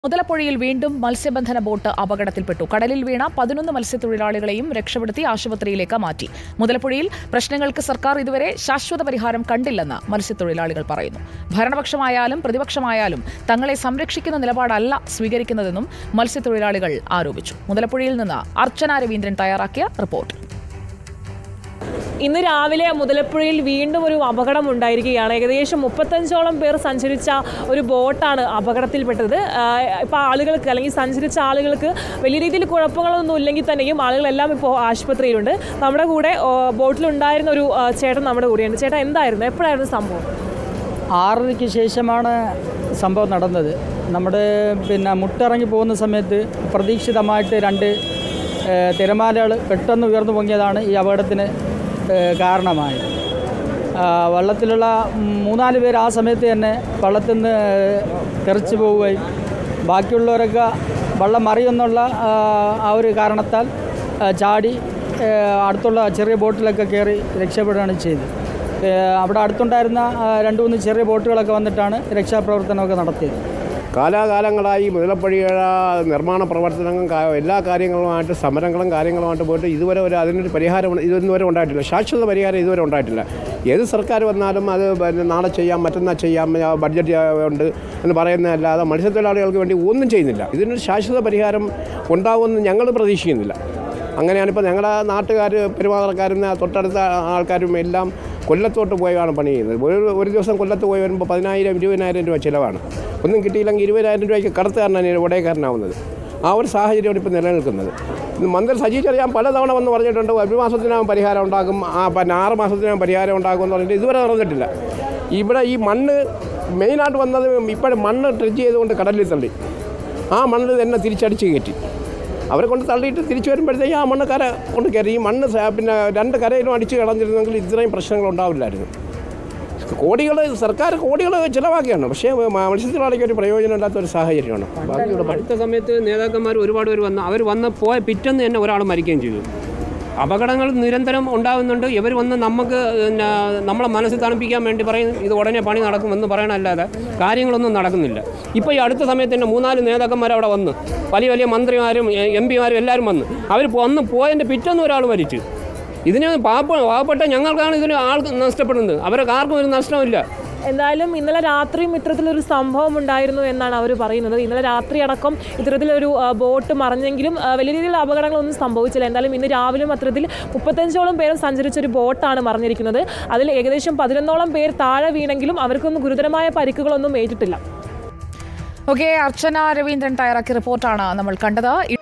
മുതലപ്പുഴയിൽ വീണ്ടും മത്സ്യബന്ധന ബോട്ട് അപകടത്തിൽപ്പെട്ടു കടലിൽ വീണ പതിനൊന്ന് മത്സ്യത്തൊഴിലാളികളെയും രക്ഷപ്പെടുത്തി ആശുപത്രിയിലേക്ക് മാറ്റി മുതലപ്പുഴയിൽ പ്രശ്നങ്ങൾക്ക് സർക്കാർ ഇതുവരെ ശാശ്വത പരിഹാരം കണ്ടില്ലെന്ന് മത്സ്യത്തൊഴിലാളികൾ പറയുന്നു ഭരണപക്ഷമായാലും പ്രതിപക്ഷമായാലും തങ്ങളെ സംരക്ഷിക്കുന്ന നിലപാടല്ല സ്വീകരിക്കുന്നതെന്നും മത്സ്യത്തൊഴിലാളികൾ ആരോപിച്ചു മുതലപ്പുഴയിൽ നിന്ന് അർച്ചന രവീന്ദ്രൻ തയ്യാറാക്കിയ റിപ്പോർട്ട് ഇന്ന് രാവിലെ മുതലപ്പുഴയിൽ വീണ്ടും ഒരു അപകടം ഉണ്ടായിരിക്കുകയാണ് ഏകദേശം മുപ്പത്തഞ്ചോളം പേർ സഞ്ചരിച്ച ഒരു ബോട്ടാണ് അപകടത്തിൽപ്പെട്ടത് ഇപ്പോൾ ആളുകൾക്ക് അല്ലെങ്കിൽ സഞ്ചരിച്ച ആളുകൾക്ക് വലിയ രീതിയിൽ കുഴപ്പങ്ങളൊന്നും ഇല്ലെങ്കിൽ തന്നെയും ആളുകളെല്ലാം ഇപ്പോൾ ആശുപത്രിയിലുണ്ട് നമ്മുടെ കൂടെ ഓ, ബോട്ടിലുണ്ടായിരുന്ന ഒരു ആ, ചേട്ടൻ നമ്മുടെ കൂടെയുണ്ട് ചേട്ടാ എന്തായിരുന്നു എപ്പോഴായിരുന്നു സംഭവം ആറരയ്ക്ക് ശേഷമാണ് സംഭവം നടന്നത് നമ്മുടെ പിന്നെ മുട്ടിറങ്ങി പോകുന്ന സമയത്ത് പ്രതീക്ഷിതമായിട്ട് രണ്ട് ഏഹ്, തിരമാലകൾ പെട്ടെന്ന് ഉയർന്നു പൊങ്ങിയതാണ് ഈ അപകടത്തിന് ഏഹ്, കാരണമായത് ആ, വള്ളത്തിലുള്ള മൂന്നാല് പേര് ആ സമയത്ത് തന്നെ വള്ളത്തിൽ നിന്ന് തെറിച്ചു പോവുകയും ബാക്കിയുള്ളവരൊക്കെ വള്ളം മറിയുന്നുള്ള ആ, ആ ഒരു കാരണത്താൽ ആ, ചാടി ഏഹ്, അടുത്തുള്ള ചെറിയ ബോട്ടിലൊക്കെ കയറി രക്ഷപ്പെടുകയാണ് ചെയ്തത് ഏഹ് അവിടെ അടുത്തുണ്ടായിരുന്ന ആ, രണ്ട് മൂന്ന് ചെറിയ ബോട്ടുകളൊക്കെ വന്നിട്ടാണ് രക്ഷാപ്രവർത്തനമൊക്കെ നടത്തിയത് കാലാകാലങ്ങളായി മുതലപ്പുഴയുടെ നിർമ്മാണ പ്രവർത്തനങ്ങളും കാ- എല്ലാ കാര്യങ്ങളുമായിട്ട് സമരങ്ങളും കാര്യങ്ങളുമായിട്ട് പോയിട്ട് ഇതുവരെ ഒരു അതിനൊരു പരിഹാരം ഇതൊന്നും വരെ ഉണ്ടായിട്ടില്ല ശാശ്വത പരിഹാരം ഇതുവരെ ഉണ്ടായിട്ടില്ല ഏത് സർക്കാർ വന്നാലും അത് പിന്നെ നാളെ ചെയ്യാം മറ്റന്നാൾ ചെയ്യാം ആ, ബഡ്ജറ്റ് ഉണ്ട് എന്ന് പറയുന്നതല്ലാതെ മത്സ്യത്തൊഴിലാളികൾക്ക് വേണ്ടി ഒന്നും ചെയ്യുന്നില്ല ഇതിനൊരു ശാശ്വത പരിഹാരം ഉണ്ടാവുമെന്ന് ഞങ്ങൾ പ്രതീക്ഷിക്കുന്നില്ല അങ്ങനെയാണിപ്പോൾ ഞങ്ങളുടെ നാട്ടുകാർ പെരുമാറക്കാരും തൊട്ടടുത്ത ആൾക്കാരും എല്ലാം കൊല്ലത്തോട്ട് പോയാണ് പണി ചെയ്യുന്നത് ഒരു ഒരു ദിവസം കൊല്ലത്ത് പോയി വരുമ്പോൾ പതിനായിരം ഇരുപതിനായിരം രൂപ ചിലവാണ് ഒന്നും കിട്ടിയില്ലെങ്കിൽ ഇരുപതിനായിരം രൂപയ്ക്ക് കടത്തുകാരനാണ് ഉടയക്കാരനാവുന്നത് ആ ഒരു സാഹചര്യമാണ് ഇപ്പോൾ നിലനിൽക്കുന്നത് ഇന്ന് മന്ത്രി സജി ചെറിയാൻ പലതവണ വന്ന് പറഞ്ഞിട്ടുണ്ട് ഒരു മാസത്തിനകം പരിഹാരം ഉണ്ടാകും ആ പിന്നെ ആറ് മാസത്തിനകം പരിഹാരം ഉണ്ടാകും എന്ന് പറഞ്ഞിട്ട് ഇതുവരെ നടന്നിട്ടില്ല ഇവിടെ ഈ മണ്ണ് മെയിനായിട്ട് വന്നത് ഇപ്പോഴും മണ്ണ് ട്രെച്ച് ചെയ്തുകൊണ്ട് കടലിൽ തള്ളി ആ മണ്ണ് തന്നെ തിരിച്ചടിച്ച് കയറ്റി അവരെ കൊണ്ട് തള്ളിയിട്ട് തിരിച്ചു വരുമ്പോഴത്തേക്ക് ആ മണ്ണ് കര കൊണ്ട് കയറി ഈ മണ്ണ് സ- പിന്നെ രണ്ട് കരയിലും അടിച്ച് കളഞ്ഞിരുന്നെങ്കിൽ ഇത്രയും പ്രശ്നങ്ങൾ ഉണ്ടാവില്ലായിരുന്നു കോടികൾ സർക്കാർ കോടികൾ ചിലവാക്കിയാണ് പക്ഷേ മ- മത്സ്യത്തൊഴിലാളിക്ക് ഒരു പ്രയോജനമില്ലാത്ത ഒരു സാഹചര്യമാണ് ബാക്കിയുള്ള അടുത്ത സമയത്ത് നേതാക്കന്മാർ ഒരുപാട് പേര് വന്നു അവർ വന്ന് പോയ പിറ്റേന്ന് തന്നെ ഒരാൾ മരിക്കുകയും ചെയ്തു അപകടങ്ങൾ നിരന്തരം ഉണ്ടാകുന്നുണ്ട് ഇവർ വന്ന് നമുക്ക് പിന്നെ നമ്മളെ മനസ്സ് തണുപ്പിക്കാൻ വേണ്ടി പറയും ഇത് ഉടനെ പണി നടക്കുമെന്ന് പറയണല്ലാതെ കാര്യങ്ങളൊന്നും നടക്കുന്നില്ല ഇപ്പോൾ ഈ അടുത്ത സമയത്ത് തന്നെ മൂന്നാല് നേതാക്കന്മാർ അവിടെ വന്ന് വലിയ വലിയ മന്ത്രിമാരും എം പിമാരും എല്ലാവരും വന്ന് അവർ വന്ന് പോയതിൻ്റെ പിറ്റേന്ന് ഒരാൾ മരിച്ചു ഇതിന് പാവ പാവപ്പെട്ട ഞങ്ങൾക്കാണ് ഇതിന് ആൾ നഷ്ടപ്പെടുന്നത് അവർക്ക് ആർക്കും ഒരു നഷ്ടമില്ല എന്തായാലും ഇന്നലെ രാത്രിയും ഇത്തരത്തിലൊരു സംഭവം ഉണ്ടായിരുന്നു എന്നാണ് അവർ പറയുന്നത് ഇന്നലെ രാത്രി അടക്കം ഇത്തരത്തിലൊരു ആ, ബോട്ട് മറിഞ്ഞെങ്കിലും ആ, വലിയ രീതിയിലുള്ള അപകടങ്ങളൊന്നും സംഭവിച്ചില്ല എന്തായാലും ഇന്ന് രാവിലെയും അത്തരത്തിൽ മുപ്പത്തഞ്ചോളം പേരും സഞ്ചരിച്ച ഒരു ബോട്ടാണ് മറിഞ്ഞിരിക്കുന്നത് അതിൽ ഏകദേശം പതിനൊന്നോളം പേർ താഴെ വീണെങ്കിലും അവർക്കൊന്നും ഗുരുതരമായ പരിക്കുകളൊന്നും ഏറ്റിട്ടില്ല ഓക്കെ അർച്ചന രവീന്ദ്രൻ തയ്യാറാക്കിയ റിപ്പോർട്ടാണ് നമ്മൾ കണ്ടത്